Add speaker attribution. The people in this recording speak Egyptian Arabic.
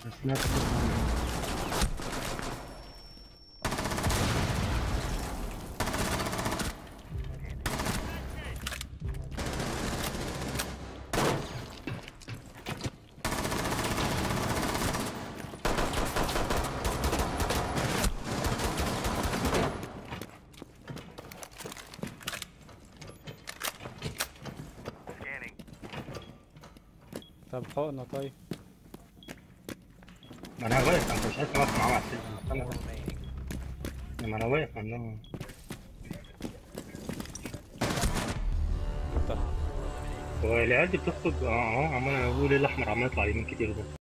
Speaker 1: سمعت صوت عندي.
Speaker 2: طب حقنا طيب
Speaker 1: ما انا واقف انت مش عارف واقف معاه على السلم استنى بس. ما انا واقف عندهم
Speaker 2: طب
Speaker 1: هو العيال دي بتخرج اه اه عمال اقول ايه الاحمر عمال يطلع يمين كتير ده